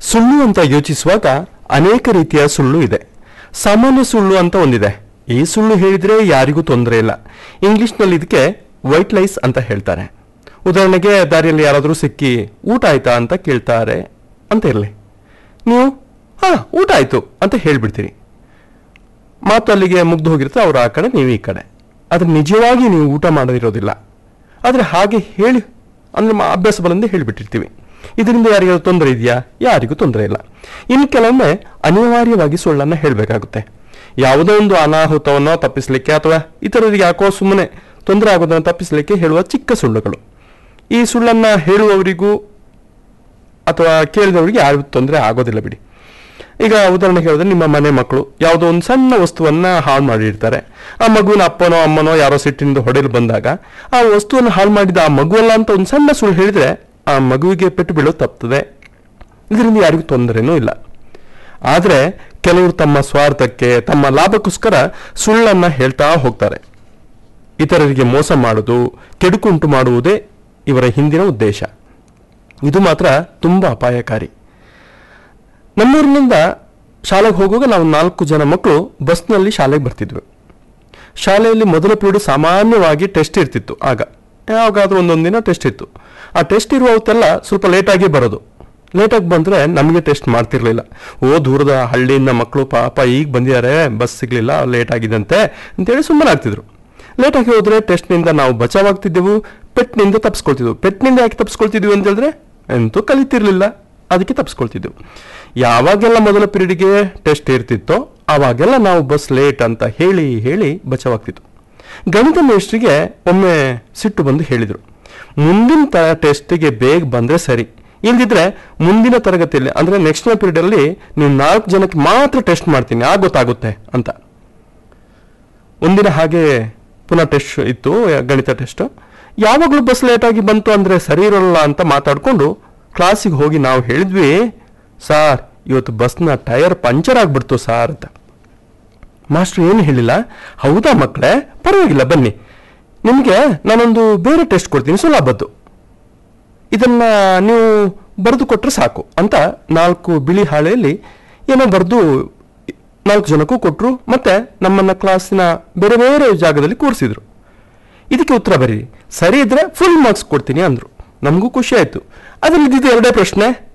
ಸುಳ್ಳು ಅಂತ ಯೋಚಿಸುವಾಗ ಅನೇಕ ರೀತಿಯ ಸುಳ್ಳು ಇದೆ ಸಾಮಾನ್ಯ ಸುಳ್ಳು ಅಂತ ಒಂದಿದೆ ಈ ಸುಳ್ಳು ಹೇಳಿದ್ರೆ ಯಾರಿಗೂ ತೊಂದರೆ ಇಲ್ಲ ಇಂಗ್ಲಿಷ್ನಲ್ಲಿ ಇದಕ್ಕೆ ವೈಟ್ ಲೈಸ್ ಅಂತ ಹೇಳ್ತಾರೆ ಉದಾಹರಣೆಗೆ ದಾರಿಯಲ್ಲಿ ಯಾರಾದರೂ ಸಿಕ್ಕಿ ಊಟ ಆಯ್ತಾ ಅಂತ ಕೇಳ್ತಾರೆ ಅಂತ ಇರಲಿ ನೀವು ಹಾ ಊಟ ಆಯ್ತು ಅಂತ ಹೇಳ್ಬಿಡ್ತೀರಿ ಮಾತು ಅಲ್ಲಿಗೆ ಮುಗ್ದು ಹೋಗಿರುತ್ತೆ ಅವ್ರು ಆ ಕಡೆ ನೀವು ಈ ಕಡೆ ಆದ್ರೆ ನಿಜವಾಗಿ ನೀವು ಊಟ ಮಾಡೋದಿರೋದಿಲ್ಲ ಆದರೆ ಹಾಗೆ ಹೇಳಿ ಅಂದ್ರೆ ಮ- ಅಭ್ಯಾಸ ಬಲಂದೆ ಹೇಳಿಬಿಟ್ಟಿರ್ತೀವಿ ಇದರಿಂದ ಯಾರಿಗಾದ್ರು ತೊಂದರೆ ಇದೆಯಾ ಯಾರಿಗೂ ತೊಂದರೆ ಇಲ್ಲ ಇನ್ನು ಕೆಲವೊಮ್ಮೆ ಅನಿವಾರ್ಯವಾಗಿ ಸುಳ್ಳನ್ನು ಹೇಳಬೇಕಾಗುತ್ತೆ ಯಾವುದೋ ಒಂದು ಅನಾಹುತವನ್ನು ತಪ್ಪಿಸಲಿಕ್ಕೆ ಅಥವಾ ಇತರರಿಗೆ ಯಾಕೋ ಸುಮ್ಮನೆ ತೊಂದರೆ ಆಗೋದನ್ನು ತಪ್ಪಿಸಲಿಕ್ಕೆ ಹೇಳುವ ಚಿಕ್ಕ ಸುಳ್ಳುಗಳು ಈ ಸುಳ್ಳನ್ನ ಹೇಳುವವರಿಗೂ ಅಥವಾ ಕೇಳಿದವರಿಗೆ ಯಾರಿಗೂ ತೊಂದರೆ ಆಗೋದಿಲ್ಲ ಬಿಡಿ ಈಗ ಉದಾಹರಣೆ ಹೇಳಿದ್ರೆ ನಿಮ್ಮ ಮನೆ ಮಕ್ಕಳು ಯಾವುದೋ ಒಂದು ಸಣ್ಣ ವಸ್ತುವನ್ನ ಹಾಳು ಮಾಡಿರ್ತಾರೆ ಆ ಮಗುವಿನ ಅಪ್ಪನೋ ಅಮ್ಮನೋ ಯಾರೋ ಸಿಟ್ಟಿನಿಂದ ಹೊಡೆಯಲು ಬಂದಾಗ ಆ ವಸ್ತುವನ್ನು ಹಾಳು ಮಾಡಿದ ಆ ಮಗುವಲ್ಲ ಅಂತ ಒಂದು ಸಣ್ಣ ಸುಳ್ಳು ಹೇಳಿದ್ರೆ ಆ ಮಗುವಿಗೆ ಪೆಟ್ಟು ಬೀಳೋದು ತಪ್ತದೆ ಇದರಿಂದ ಯಾರಿಗೂ ತೊಂದರೆನೂ ಇಲ್ಲ ಆದರೆ ಕೆಲವರು ತಮ್ಮ ಸ್ವಾರ್ಥಕ್ಕೆ ತಮ್ಮ ಲಾಭಕ್ಕೋಸ್ಕರ ಸುಳ್ಳನ್ನ ಹೇಳ್ತಾ ಹೋಗ್ತಾರೆ ಇತರರಿಗೆ ಮೋಸ ಮಾಡುವುದು ಕೆಡುಕುಂಟು ಮಾಡುವುದೇ ಇವರ ಹಿಂದಿನ ಉದ್ದೇಶ ಇದು ಮಾತ್ರ ತುಂಬ ಅಪಾಯಕಾರಿ ನಮ್ಮೂರಿನಿಂದ ಶಾಲೆಗೆ ಹೋಗುವಾಗ ನಾವು ನಾಲ್ಕು ಜನ ಮಕ್ಕಳು ಬಸ್ನಲ್ಲಿ ಶಾಲೆಗೆ ಬರ್ತಿದ್ವಿ ಶಾಲೆಯಲ್ಲಿ ಮೊದಲ ಪೀರಿಯಡ್ ಸಾಮಾನ್ಯವಾಗಿ ಟೆಸ್ಟ್ ಇರ್ತಿತ್ತು ಆಗ ಯಾವಾಗಾದ್ರೂ ಒಂದೊಂದು ದಿನ ಟೆಸ್ಟ್ ಇತ್ತು ಆ ಟೆಸ್ಟ್ ಇರುವ ಹೊತ್ತೆಲ್ಲ ಸ್ವಲ್ಪ ಲೇಟಾಗಿ ಬರೋದು ಲೇಟಾಗಿ ಬಂದರೆ ನಮಗೆ ಟೆಸ್ಟ್ ಮಾಡ್ತಿರ್ಲಿಲ್ಲ ಓ ದೂರದ ಹಳ್ಳಿಯಿಂದ ಮಕ್ಕಳು ಪಾಪ ಈಗ ಬಂದಿದ್ದಾರೆ ಬಸ್ ಸಿಗಲಿಲ್ಲ ಲೇಟ್ ಆಗಿದಂತೆ ಅಂತೇಳಿ ಸುಮ್ಮನೆ ಆಗ್ತಿದ್ರು ಲೇಟಾಗಿ ಹೋದ್ರೆ ಟೆಸ್ಟ್ನಿಂದ ನಾವು ಬಚಾವಾಗ್ತಿದ್ದೆವು ಪೆಟ್ನಿಂದ ತಪ್ಪಿಸ್ಕೊಳ್ತಿದ್ವು ಪೆಟ್ನಿಂದ ಯಾಕೆ ತಪ್ಪಿಸ್ಕೊಳ್ತಿದ್ವಿ ಅಂತ ಹೇಳಿದ್ರೆ ಎಂತೂ ಕಲಿತಿರ್ಲಿಲ್ಲ ಅದಕ್ಕೆ ತಪ್ಪಿಸ್ಕೊಳ್ತಿದ್ದೆವು ಯಾವಾಗೆಲ್ಲ ಮೊದಲ ಪೀರಿಯಡ್ಗೆ ಟೆಸ್ಟ್ ಇರ್ತಿತ್ತೋ ಆವಾಗೆಲ್ಲ ನಾವು ಬಸ್ ಲೇಟ್ ಅಂತ ಹೇಳಿ ಹೇಳಿ ಬಚಾವಾಗ್ತಿತ್ತು ಗಣಿತ ಮೇಷ್ಟ್ರಿಗೆ ಒಮ್ಮೆ ಸಿಟ್ಟು ಬಂದು ಹೇಳಿದರು ಮುಂದಿನ ತ ಟೆಸ್ಟಿಗೆ ಬೇಗ ಬಂದರೆ ಸರಿ ಇಲ್ದಿದ್ರೆ ಮುಂದಿನ ತರಗತಿಯಲ್ಲಿ ಅಂದರೆ ನೆಕ್ಸ್ಟ್ ಪೀರಿಯಡಲ್ಲಿ ನೀವು ನಾಲ್ಕು ಜನಕ್ಕೆ ಮಾತ್ರ ಟೆಸ್ಟ್ ಮಾಡ್ತೀನಿ ಆಗ ಗೊತ್ತಾಗುತ್ತೆ ಅಂತ ಒಂದಿನ ಹಾಗೆ ಪುನಃ ಟೆಸ್ಟ್ ಇತ್ತು ಯ- ಗಣಿತ ಟೆಸ್ಟ್ ಯಾವಾಗಲೂ ಬಸ್ ಲೇಟಾಗಿ ಬಂತು ಅಂದರೆ ಸರಿ ಇರೋಲ್ಲ ಅಂತ ಮಾತಾಡಿಕೊಂಡು ಕ್ಲಾಸಿಗೆ ಹೋಗಿ ನಾವು ಹೇಳಿದ್ವಿ ಸಾರ್ ಇವತ್ತು ಬಸ್ನ ಟೈರ್ ಪಂಚರ್ ಆಗ್ಬಿಡ್ತು ಸಾರ್ ಅಂತ ಮಾಸ್ಟ್ರು ಏನು ಹೇಳಿಲ್ಲ ಹೌದಾ ಮಕ್ಕಳೇ ಪರವಾಗಿಲ್ಲ ಬನ್ನಿ ನಿಮಗೆ ನಾನೊಂದು ಬೇರೆ ಟೆಸ್ಟ್ ಕೊಡ್ತೀನಿ ಸುಲಭದ್ದು ಇದನ್ನ ನೀವು ಬರೆದು ಕೊಟ್ಟರೆ ಸಾಕು ಅಂತ ನಾಲ್ಕು ಬಿಳಿ ಹಾಳೆಯಲ್ಲಿ ಏನೋ ಬರೆದು ನಾಲ್ಕು ಜನಕ್ಕೂ ಕೊಟ್ಟರು ಮತ್ತೆ ನಮ್ಮನ್ನ ಕ್ಲಾಸಿನ ಬೇರೆ ಬೇರೆ ಜಾಗದಲ್ಲಿ ಕೂರಿಸಿದ್ರು ಇದಕ್ಕೆ ಉತ್ತರ ಬರೀರಿ ಸರಿ ಇದ್ರೆ ಫುಲ್ ಮಾರ್ಕ್ಸ್ ಕೊಡ್ತೀನಿ ಅಂದ್ರು ನಮಗೂ ಖುಷಿ ಆಯ್ತು ಅದ್ರಲ್ಲಿ ಇದ್ದಿದ್ದು ಎರಡೇ ಪ್ರಶ್ನೆ